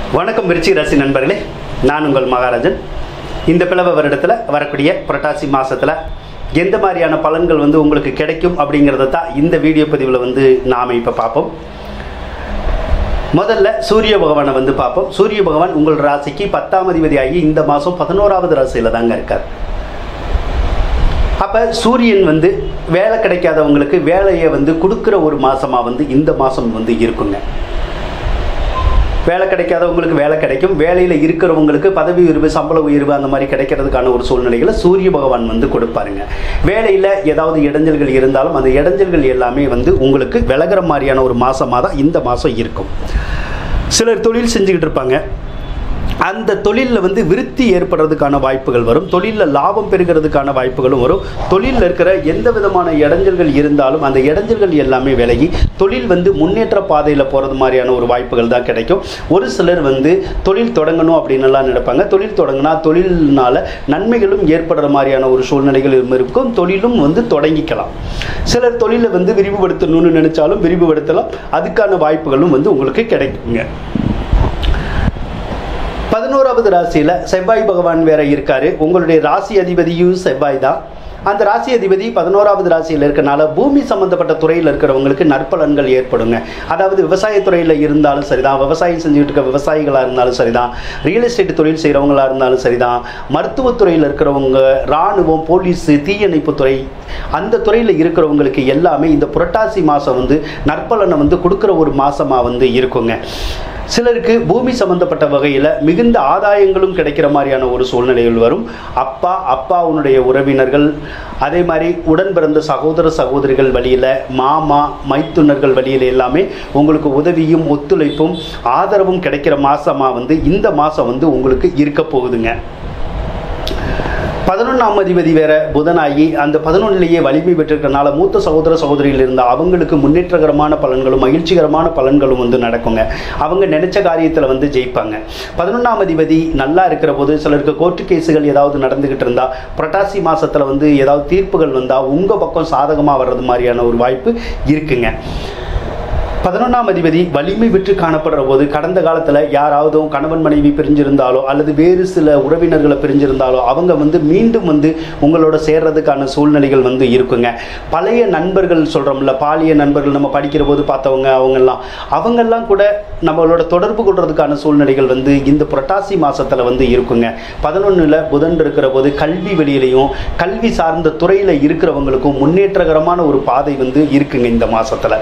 வணக்கம் விருச்சிக ராசி நண்பர்களே நான் உங்கள் மகாராஜன் இந்த பிளவ வருடத்தில் வரக்கூடிய புரட்டாசி மாதத்தில் எந்த மாதிரியான பலன்கள் வந்து உங்களுக்கு கிடைக்கும் அப்படிங்கிறத தான் இந்த வீடியோ பதிவில் வந்து நாம் இப்போ பார்ப்போம் முதல்ல சூரிய பகவானை வந்து பார்ப்போம் சூரிய பகவான் உங்கள் ராசிக்கு பத்தாம் அதிபதியாகி இந்த மாதம் பதினோராவது ராசியில் தாங்க இருக்கார் அப்போ சூரியன் வந்து வேலை கிடைக்காதவங்களுக்கு வேலையை வந்து கொடுக்குற ஒரு மாதமாக வந்து இந்த மாதம் வந்து இருக்குங்க வேலை கிடைக்காதவங்களுக்கு வேலை கிடைக்கும் வேலையில் இருக்கிறவங்களுக்கு பதவி உயர்வு சம்பள உயர்வு அந்த மாதிரி கிடைக்கிறதுக்கான ஒரு சூழ்நிலைகளை சூரிய பகவான் வந்து கொடுப்பாருங்க வேலையில் ஏதாவது இடைஞ்சல்கள் இருந்தாலும் அந்த இடைஞ்சல்கள் எல்லாமே வந்து உங்களுக்கு விலகிற மாதிரியான ஒரு மாதமாக தான் இந்த மாதம் இருக்கும் சிலர் தொழில் செஞ்சுக்கிட்டு இருப்பாங்க அந்த தொழிலில் வந்து விருத்தி ஏற்படுறதுக்கான வாய்ப்புகள் வரும் தொழிலில் லாபம் பெறுகிறதுக்கான வாய்ப்புகளும் வரும் தொழிலில் இருக்கிற எந்த விதமான இடைஞ்சல்கள் இருந்தாலும் அந்த இடைஞ்சல்கள் எல்லாமே விலகி தொழில் வந்து முன்னேற்ற பாதையில் போகிறது மாதிரியான ஒரு வாய்ப்புகள் தான் கிடைக்கும் ஒரு சிலர் வந்து தொழில் தொடங்கணும் அப்படின்னு எல்லாம் நினைப்பாங்க தொழில் தொடங்கினா தொழில்னால நன்மைகளும் ஏற்படுற மாதிரியான ஒரு சூழ்நிலைகள் இருக்கும் தொழிலும் வந்து தொடங்கிக்கலாம் சிலர் தொழிலை வந்து விரிவுபடுத்தணும்னு நினைச்சாலும் விரிவுபடுத்தலாம் அதுக்கான வாய்ப்புகளும் வந்து உங்களுக்கு கிடைக்குங்க பதினோராவது ராசியில் செவ்வாய் பகவான் வேற இருக்காரு உங்களுடைய ராசி அதிபதியும் செவ்வாய் தான் அந்த ராசி அதிபதி பதினோராவது ராசியில் இருக்கனால பூமி சம்பந்தப்பட்ட துறையில் இருக்கிறவங்களுக்கு நற்பலன்கள் ஏற்படுங்க அதாவது விவசாயத்துறையில் இருந்தாலும் சரிதான் விவசாயம் செஞ்சுக்கிட்டு இருக்க விவசாயிகளாக இருந்தாலும் சரிதான் ரியல் எஸ்டேட் தொழில் செய்கிறவங்களா இருந்தாலும் சரிதான் மருத்துவத்துறையில் இருக்கிறவங்க இராணுவம் போலீஸ் தீயணைப்புத்துறை அந்த துறையில் இருக்கிறவங்களுக்கு எல்லாமே இந்த புரட்டாசி மாதம் வந்து நற்பலனை வந்து கொடுக்குற ஒரு மாதமாக வந்து இருக்குங்க சிலருக்கு பூமி சம்பந்தப்பட்ட வகையில் மிகுந்த ஆதாயங்களும் கிடைக்கிற மாதிரியான ஒரு சூழ்நிலைகள் வரும் அப்பா அப்பாவுடைய உறவினர்கள் அதே மாதிரி உடன் பிறந்த சகோதர சகோதரிகள் வழியில் மாமா மைத்துனர்கள் வழியில் எல்லாமே உங்களுக்கு உதவியும் ஒத்துழைப்பும் ஆதரவும் கிடைக்கிற மாதமாக வந்து இந்த மாதம் வந்து உங்களுக்கு இருக்க போகுதுங்க பதினொன்றாம் அதிபதி வேற புதனாகி அந்த பதினொன்றிலேயே வலிமை பெற்றிருக்கிறனால மூத்த சகோதர சகோதரிகள் இருந்த அவங்களுக்கு முன்னேற்றகரமான பலன்களும் மகிழ்ச்சிகரமான பலன்களும் வந்து நடக்குங்க அவங்க நினைச்ச காரியத்தில் வந்து ஜெயிப்பாங்க பதினொன்றாம் அதிபதி நல்லா இருக்கிற போது சிலருக்கு கோர்ட்டு கேஸுகள் ஏதாவது நடந்துகிட்டு இருந்தா புரட்டாசி மாசத்துல வந்து ஏதாவது தீர்ப்புகள் வந்தால் உங்கள் பக்கம் சாதகமாக வர்றது மாதிரியான ஒரு வாய்ப்பு இருக்குங்க பதினொன்றாம் அதிபதி வலிமை பெற்று காணப்படுற போது கடந்த காலத்தில் யாராவதும் கணவன் மனைவி பிரிஞ்சிருந்தாலோ அல்லது வேறு சில உறவினர்களை பிரிஞ்சிருந்தாலோ அவங்க வந்து மீண்டும் வந்து உங்களோட சேர்றதுக்கான சூழ்நிலைகள் வந்து இருக்குங்க பழைய நண்பர்கள் சொல்கிறோம்ல பாலிய நண்பர்கள் நம்ம படிக்கிற போது பார்த்தவங்க அவங்கெல்லாம் அவங்கெல்லாம் கூட நம்மளோட தொடர்பு கொள்றதுக்கான சூழ்நிலைகள் வந்து இந்த புரட்டாசி மாசத்துல வந்து இருக்குங்க பதினொன்றில் புதன் இருக்கிற போது கல்வி வெளியிலையும் கல்வி சார்ந்த துறையில் இருக்கிறவங்களுக்கும் முன்னேற்றகரமான ஒரு பாதை வந்து இருக்குங்க இந்த மாசத்துல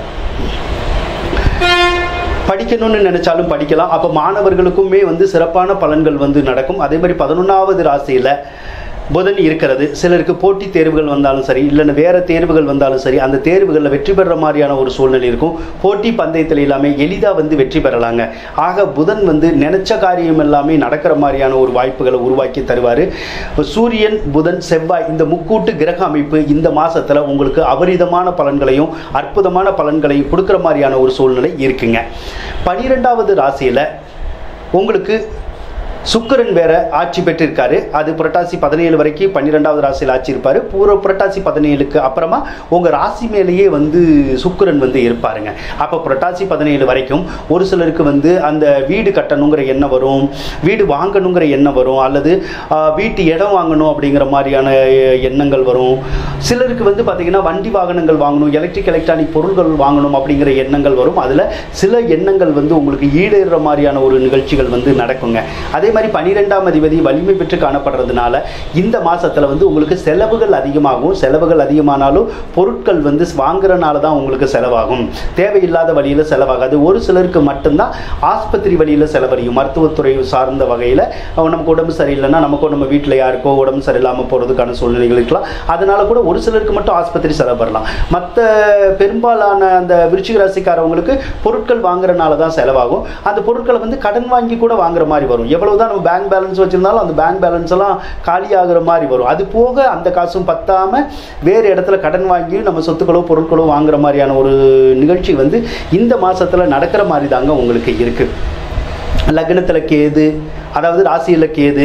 படிக்கணும்னு நினைச்சாலும் படிக்கலாம் அப்போ மாணவர்களுக்குமே வந்து சிறப்பான பலன்கள் வந்து நடக்கும் அதே மாதிரி பதினொன்றாவது ராசியில் புதன் இருக்கிறது சிலருக்கு போட்டித் தேர்வுகள் வந்தாலும் சரி இல்லைன்னா வேறு தேர்வுகள் வந்தாலும் சரி அந்த தேர்வுகளில் வெற்றி பெறுற மாதிரியான ஒரு சூழ்நிலை இருக்கும் போட்டி பந்தயத்தில் எல்லாமே எளிதாக வந்து வெற்றி பெறலாங்க ஆக புதன் வந்து நினைச்ச காரியம் எல்லாமே நடக்கிற மாதிரியான ஒரு வாய்ப்புகளை உருவாக்கி தருவார் சூரியன் புதன் செவ்வாய் இந்த முக்கூட்டு கிரக அமைப்பு இந்த மாசத்துல உங்களுக்கு அபரிதமான பலன்களையும் அற்புதமான பலன்களையும் கொடுக்குற மாதிரியான ஒரு சூழ்நிலை இருக்குங்க பனிரெண்டாவது ராசியில் உங்களுக்கு சுக்கிரன் வேற ஆட்சி பெற்றிருக்காரு அது புரட்டாசி பதினேழு வரைக்கும் பன்னிரெண்டாவது ராசியில் ஆட்சி இருப்பார் பூர்வ புரட்டாசி பதினேழுக்கு அப்புறமா உங்கள் ராசி மேலேயே வந்து சுக்கிரன் வந்து இருப்பாருங்க அப்போ புரட்டாசி பதினேழு வரைக்கும் ஒரு சிலருக்கு வந்து அந்த வீடு கட்டணுங்கிற எண்ணம் வரும் வீடு வாங்கணுங்கிற எண்ணம் வரும் அல்லது ஆஹ், வீட்டு இடம் வாங்கணும் அப்படிங்கிற மாதிரியான எ- எண்ணங்கள் வரும் சிலருக்கு வந்து பார்த்தீங்கன்னா வண்டி வாகனங்கள் வாங்கணும் எலக்ட்ரிக் எலக்ட்ரானிக் பொருட்கள் வாங்கணும் அப்படிங்கிற எண்ணங்கள் வரும் அதில் சில எண்ணங்கள் வந்து உங்களுக்கு ஈடேறுற மாதிரியான ஒரு நிகழ்ச்சிகள் வந்து நடக்குங்க அதே மாதிரி பன்னிரெண்டாம் அதிபதி வலிமை பெற்று காணப்படுறதுனால இந்த மாசத்துல வந்து உங்களுக்கு செலவுகள் அதிகமாகும் செலவுகள் அதிகமானாலும் பொருட்கள் வந்து வாங்குறனால தான் உங்களுக்கு செலவாகும் தேவையில்லாத வழியில் செலவாகாது ஒரு சிலருக்கு மட்டும்தான் ஆஸ்பத்திரி வழியில் செலவழியும் மருத்துவத்துறை சார்ந்த வகையில் நமக்கு உடம்பு சரியில்லைன்னா நமக்கோ நம்ம வீட்டில் யாருக்கோ உடம்பு சரியில்லாமல் போகிறதுக்கான சூழ்நிலைகள் இருக்கலாம் அதனால கூட ஒரு சிலருக்கு மட்டும் ஆஸ்பத்திரி செலவு வரலாம் மற்ற பெரும்பாலான அந்த விருச்சிக ராசிக்காரவங்களுக்கு பொருட்கள் வாங்குறனால தான் செலவாகும் அந்த பொருட்களை வந்து கடன் வாங்கி கூட வாங்குற மாதிரி வரும் எவ்வளவுதான் நம்ம பேங்க் பேலன்ஸ் வச்சிருந்தாலும் அந்த பேங்க் பேலன்ஸ் எல்லாம் காலி ஆகுற மாதிரி வரும் அது போக அந்த காசும் பத்தாம வேறு இடத்துல கடன் வாங்கி நம்ம சொத்துக்களோ பொருட்களோ வாங்குற மாதிரியான ஒரு நிகழ்ச்சி வந்து இந்த மாசத்துல நடக்கிற மாதிரி தாங்க உங்களுக்கு இருக்கு லக்னத்தில் கேது அதாவது ராசியில் கேது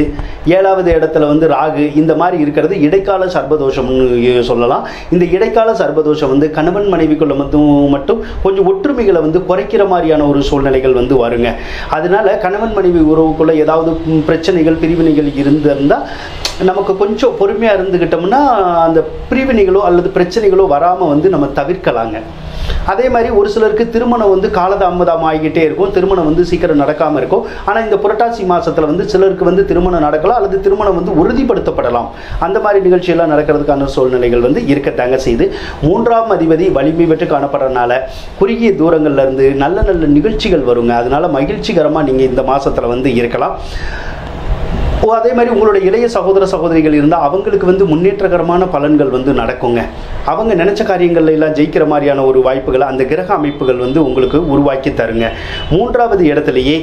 ஏழாவது இடத்துல வந்து ராகு இந்த மாதிரி இருக்கிறது இடைக்கால சர்பதோஷம்னு சொல்லலாம் இந்த இடைக்கால சர்பதோஷம் வந்து கணவன் மனைவிக்குள்ள மட்டும் மட்டும் கொஞ்சம் ஒற்றுமைகளை வந்து குறைக்கிற மாதிரியான ஒரு சூழ்நிலைகள் வந்து வருங்க அதனால கணவன் மனைவி உறவுக்குள்ள ஏதாவது ம், பிரச்சனைகள் பிரிவினைகள் இருந்திருந்தால் நமக்கு கொஞ்சம் பொறுமையாக இருந்துக்கிட்டோம்னா அந்த பிரிவினைகளோ அல்லது பிரச்சனைகளோ வராமல் வந்து நம்ம தவிர்க்கலாங்க அதே மாதிரி ஒரு சிலருக்கு திருமணம் வந்து காலதாமதம் ஆகிக்கிட்டே இருக்கும் திருமணம் வந்து சீக்கிரம் நடக்காமல் இருக்கும் ஆனால் இந்த புரட்டாசி மாசத்துல வந்து சிலருக்கு வந்து திருமணம் நடக்கலாம் அல்லது திருமணம் வந்து உறுதிப்படுத்தப்படலாம் அந்த மாதிரி நிகழ்ச்சியெல்லாம் நடக்கிறதுக்கான சூழ்நிலைகள் வந்து இருக்கத்தாங்க செய்து மூன்றாம் அதிபதி வலிமை பெற்று காணப்படுறதுனால குறுகிய தூரங்கள்ல இருந்து நல்ல நல்ல நிகழ்ச்சிகள் வருங்க அதனால மகிழ்ச்சிகரமாக நீங்கள் இந்த மாசத்துல வந்து இருக்கலாம் ஓ அதே மாதிரி உங்களுடைய இளைய சகோதர சகோதரிகள் இருந்தால் அவங்களுக்கு வந்து முன்னேற்றகரமான பலன்கள் வந்து நடக்குங்க அவங்க நினைச்ச காரியங்கள்ல எல்லாம் ஜெயிக்கிற மாதிரியான ஒரு வாய்ப்புகளை அந்த கிரக அமைப்புகள் வந்து உங்களுக்கு உருவாக்கி தருங்க மூன்றாவது இடத்துலையே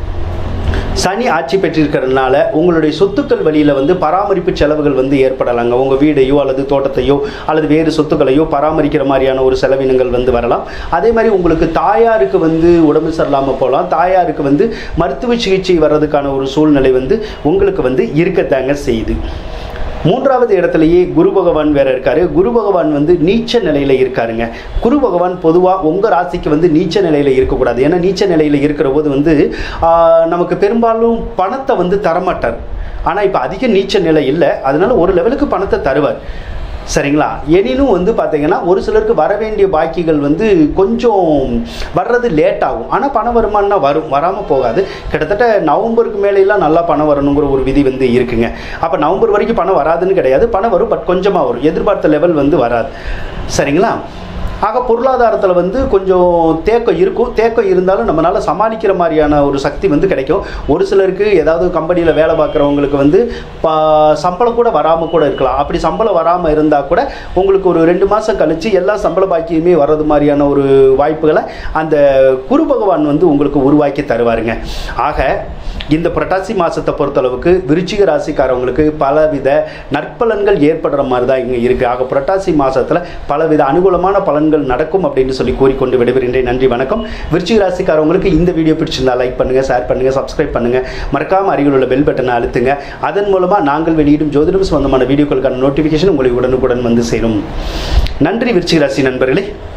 சனி ஆட்சி பெற்றிருக்கிறதுனால உங்களுடைய சொத்துக்கள் வழியில் வந்து பராமரிப்பு செலவுகள் வந்து ஏற்படலாங்க உங்கள் வீடையோ அல்லது தோட்டத்தையோ அல்லது வேறு சொத்துக்களையோ பராமரிக்கிற மாதிரியான ஒரு செலவினங்கள் வந்து வரலாம் அதே மாதிரி உங்களுக்கு தாயாருக்கு வந்து உடம்பு சரியில்லாமல் போகலாம் தாயாருக்கு வந்து மருத்துவ சிகிச்சை வர்றதுக்கான ஒரு சூழ்நிலை வந்து உங்களுக்கு வந்து இருக்கத்தாங்க செய்யுது மூன்றாவது இடத்துலயே குரு பகவான் வேற இருக்காரு குரு பகவான் வந்து நீச்ச நிலையில இருக்காருங்க குரு பகவான் பொதுவாக உங்க ராசிக்கு வந்து நீச்ச நிலையில இருக்கக்கூடாது ஏன்னா நீச்ச நிலையில இருக்கிற போது வந்து ஆஹ், நமக்கு பெரும்பாலும் பணத்தை வந்து தரமாட்டார் ஆனால் இப்போ அதிக நீச்ச நிலை இல்லை அதனால ஒரு லெவலுக்கு பணத்தை தருவார் சரிங்களா எனினும் வந்து பார்த்தீங்கன்னா ஒரு சிலருக்கு வர வேண்டிய பாக்கிகள் வந்து கொஞ்சம் வர்றது லேட் ஆகும் ஆனால் பண வருமானம்னா வரும் வராமல் போகாது கிட்டத்தட்ட நவம்பருக்கு மேலேலாம் நல்லா பணம் வரணுங்கிற ஒரு விதி வந்து இருக்குங்க அப்போ நவம்பர் வரைக்கும் பணம் வராதுன்னு கிடையாது பணம் வரும் பட் கொஞ்சமாக வரும் எதிர்பார்த்த லெவல் வந்து வராது சரிங்களா ஆக பொருளாதாரத்தில் வந்து கொஞ்சம் தேக்கம் இருக்கும் தேக்கம் இருந்தாலும் நம்மளால் சமாளிக்கிற மாதிரியான ஒரு சக்தி வந்து கிடைக்கும் ஒரு சிலருக்கு ஏதாவது கம்பெனியில் வேலை பார்க்குறவங்களுக்கு வந்து பா- சம்பளம் கூட வராமல் கூட இருக்கலாம் அப்படி சம்பளம் வராமல் இருந்தால் கூட உங்களுக்கு ஒரு ரெண்டு மாதம் கழித்து எல்லா சம்பள பாக்கியுமே வர்றது மாதிரியான ஒரு வாய்ப்புகளை அந்த குரு பகவான் வந்து உங்களுக்கு உருவாக்கி தருவாருங்க ஆக இந்த புரட்டாசி மாதத்தை பொறுத்தளவுக்கு விருச்சிக ராசிக்காரவங்களுக்கு பலவித நற்பலன்கள் ஏற்படுற மாதிரி தான் இங்கே இருக்குது ஆக புரட்டாசி மாதத்தில் பலவித அனுகூலமான பலன்கள் நடக்கும் அப்படின்னு சொல்லி கூறிக்கொண்டு விடைபெறுகின்றேன் நன்றி வணக்கம் விருச்சிக ராசிக்காரவங்களுக்கு இந்த வீடியோ பிடிச்சிருந்தா லைக் பண்ணுங்கள் ஷேர் பண்ணுங்கள் சப்ஸ்கிரைப் பண்ணுங்கள் மறக்காம அருகில் உள்ள பெல் பட்டனை அழுத்துங்க அதன் மூலமாக நாங்கள் வெளியிடும் ஜோதிடம் சம்பந்தமான வீடியோக்களுக்கான நோட்டிஃபிகேஷன் உங்களுக்கு உடனுக்குடன் வந்து சேரும் நன்றி விருச்சிக ராசி நண்பர்களே